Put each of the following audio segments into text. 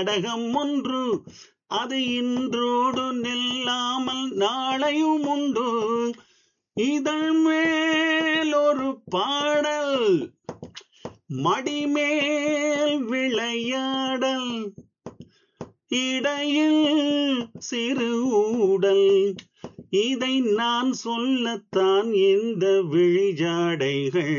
நாடகம் ஒன்று அது இன்றோடு நில்லாமல் நாளையும் உண்டு இதழ் மேல் ஒரு பாடல் மடிமேல் விளையாடல் இடையில் சிறு ஊடல் இதை நான் சொல்லத்தான் இந்த விழிஜாடைகள்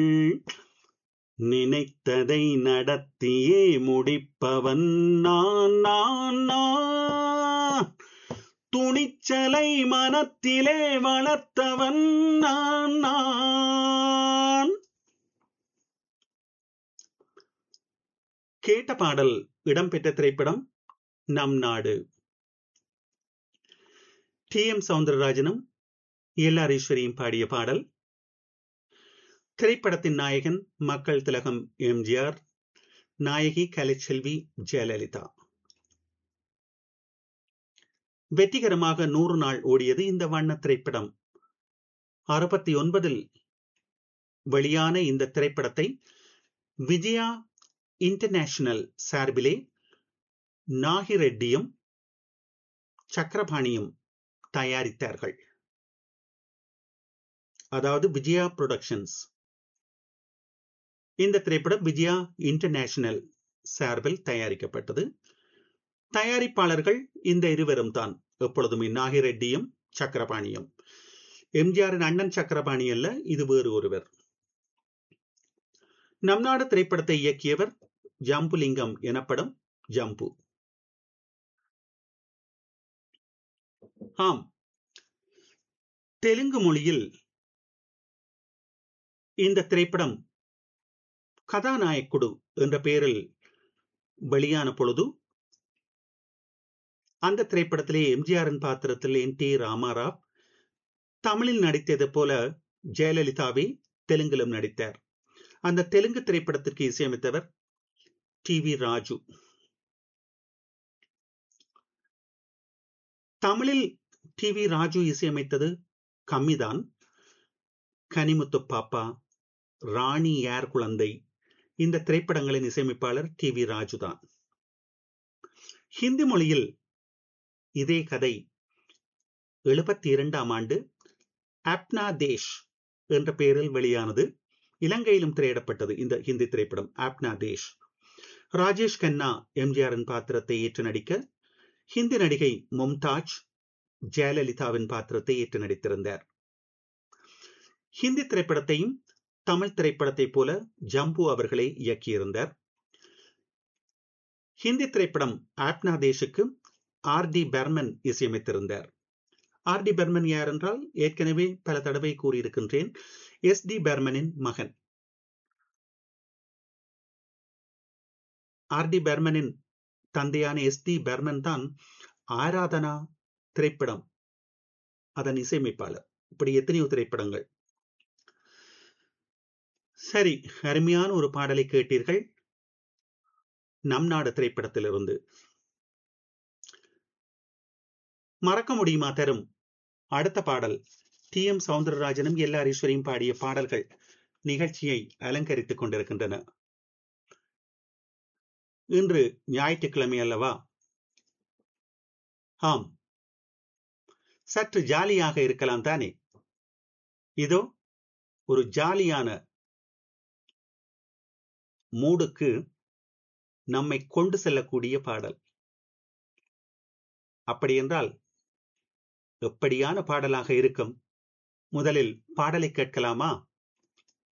நினைத்ததை நடத்தியே முடிப்பவன் நான் நான் நான் துணிச்சலை மனத்திலே வளர்த்தவன் நான் நான் கேட்ட பாடல் இடம்பெற்ற திரைப்படம் நம் நாடு டி எம் சவுந்தரராஜனும் எல் ஆர் ஈஸ்வரியும் பாடிய பாடல் திரைப்படத்தின் நாயகன் மக்கள் திலகம் எம்ஜிஆர் நாயகி கலைச்செல்வி ஜெயலலிதா வெற்றிகரமாக நூறு நாள் ஓடியது இந்த வண்ண திரைப்படம் அறுபத்தி ஒன்பதில் வெளியான இந்த திரைப்படத்தை விஜயா இன்டர்நேஷனல் சார்பிலே நாகிரெட்டியும் சக்கரபாணியும் தயாரித்தார்கள் அதாவது விஜயா புரொடக்ஷன்ஸ் இந்த திரைப்படம் விஜயா இன்டர்நேஷனல் சார்பில் தயாரிக்கப்பட்டது தயாரிப்பாளர்கள் இந்த இருவரும் தான் எப்பொழுதுமே நாகிரெட்டியும் சக்கரபாணியும் எம்ஜிஆரின் அண்ணன் சக்கரபாணி அல்ல இது வேறு ஒருவர் நம் நாடு திரைப்படத்தை இயக்கியவர் ஜம்புலிங்கம் எனப்படும் ஜம்பு ஆம் தெலுங்கு மொழியில் இந்த திரைப்படம் கதாநாயக்குடு என்ற பெயரில் வெளியான பொழுது அந்த திரைப்படத்திலே எம்ஜிஆரின் பாத்திரத்தில் என் டி ராமாராவ் தமிழில் நடித்தது போல ஜெயலலிதாவே தெலுங்கிலும் நடித்தார் அந்த தெலுங்கு திரைப்படத்திற்கு இசையமைத்தவர் டி வி ராஜு தமிழில் டி வி ராஜு இசையமைத்தது கம்மிதான் கனிமுத்து பாப்பா ராணி யார் குழந்தை இந்த திரைப்படங்களின் இசையமைப்பாளர் டி வி ராஜு தான் ஹிந்தி மொழியில் இதே கதை எழுபத்தி இரண்டாம் ஆண்டு அப்னா தேஷ் என்ற பெயரில் வெளியானது இலங்கையிலும் திரையிடப்பட்டது இந்த ஹிந்தி திரைப்படம் ஆப்னா தேஷ் ராஜேஷ் கண்ணா எம்ஜிஆரின் பாத்திரத்தை ஏற்று நடிக்க ஹிந்தி நடிகை மும்தாஜ் ஜெயலலிதாவின் பாத்திரத்தை ஏற்று நடித்திருந்தார் ஹிந்தி திரைப்படத்தையும் தமிழ் திரைப்படத்தை போல ஜம்பு அவர்களே இயக்கியிருந்தார் ஹிந்தி திரைப்படம் ஆப்னா தேஷுக்கு ஆர் டி பெர்மன் இசையமைத்திருந்தார் ஆர் டி பெர்மன் யார் என்றால் ஏற்கனவே பல தடவை கூறியிருக்கின்றேன் எஸ் டி பெர்மனின் மகன் ஆர் டி பெர்மனின் தந்தையான எஸ் டி பெர்மன் தான் ஆராதனா திரைப்படம் அதன் இசையமைப்பாளர் இப்படி எத்தனையோ திரைப்படங்கள் சரி அருமையான ஒரு பாடலை கேட்டீர்கள் நம் நாடு திரைப்படத்திலிருந்து மறக்க முடியுமா தரும் அடுத்த பாடல் டி எம் சவுந்தரராஜனும் எல் ஈஸ்வரியும் பாடிய பாடல்கள் நிகழ்ச்சியை அலங்கரித்துக் கொண்டிருக்கின்றன இன்று ஞாயிற்றுக்கிழமை அல்லவா ஆம் சற்று ஜாலியாக இருக்கலாம் தானே இதோ ஒரு ஜாலியான மூடுக்கு நம்மை கொண்டு செல்லக்கூடிய பாடல் அப்படி என்றால் எப்படியான பாடலாக இருக்கும் முதலில் பாடலை கேட்கலாமா